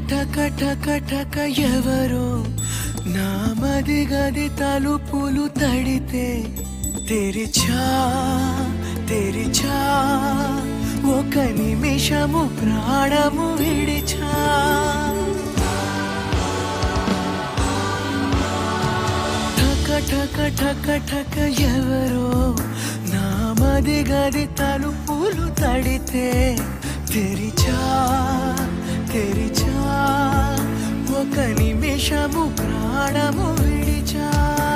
టక టక టక ఎవరో నా మది గది తలుపులు తడితే తెరిచా తెరిచా ఒక నిమిషము ప్రాణము విడిచా ఠక ఠక ఠక ఠక ఎవరో నా మది గది తలుపులు తడితే తెరిచా తెరిచా ఒక నిమిషము ప్రాణము విడిచా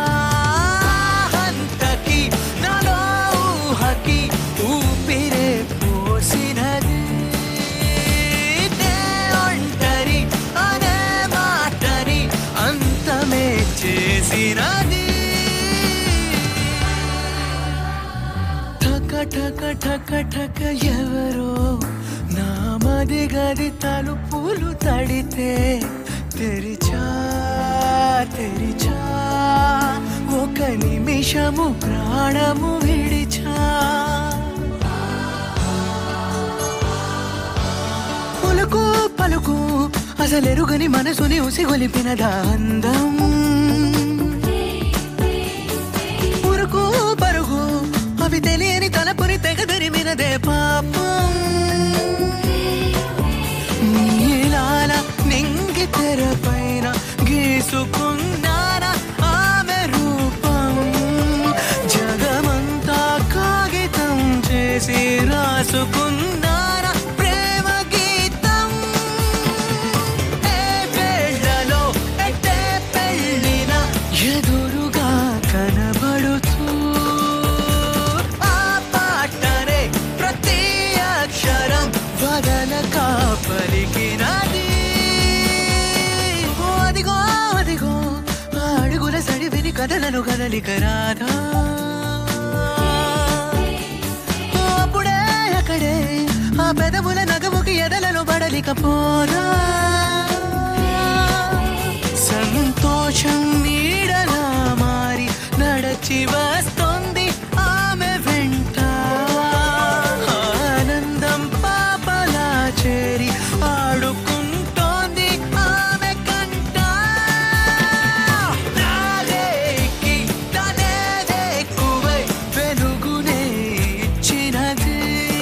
అంతకి నాలో ఊహకి ఊపిరే పోసినది నే ఒంటరి అనే మాటని అంతమే చేసినది ఠక ఠక ఠక ఠక ఎవరో నా మది గది తలుపులు తడితే తెరిచా తెరిచా ఒక నిమిషము ప్రాణము విడిచా పులుకు పలుకు అసలెరుగని మనసుని ఉసిగొలిపినదా అందం పురుకు పరుగు అవి తెలియని తలపుని తెగదరిమినదే పాపం నీలాల నింగి తెరపైన గీసుకున్నాన ఆమె రూపం జగమంతా కాగితం చేసి రాసుకున్నాన ప్రేమ గీతం ఏ వేళలో ఎట్టే పెళ్ళిన ఎదురుగా కనబడుతూ ఆ పాటనే ప్రతి అక్షరం వదలక పలికినది ఓ అదిగో అదిగో ఆ అడుగుల సడివిని కదలను కదలిక రాధా ఓ అప్పుడే అక్కడే ఆ పెదవుల నగముకి ఎదలను పడలికపోదా సంతోషం నీడలా మారి నడచి వస్తుంది ఆమె వెంట ఆనందం పాపలా చేరి ఆడుకుంటోంది ఆమె కంట నాదేకి తనేదే ఎక్కువై వెలుగునే ఇచ్చినది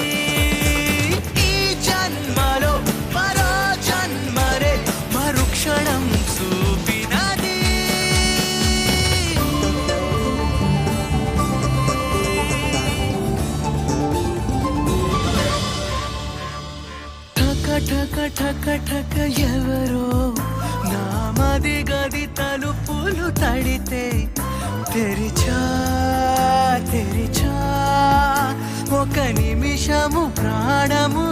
ఈ జన్మలో మరో జన్మరే మరుక్షణం చూపినది ఠక ఠక ఠక ఠక ఎవరో నా మది గది తలుపులు తడితే తెరిచా తెరిచా ఒక నిమిషము ప్రాణము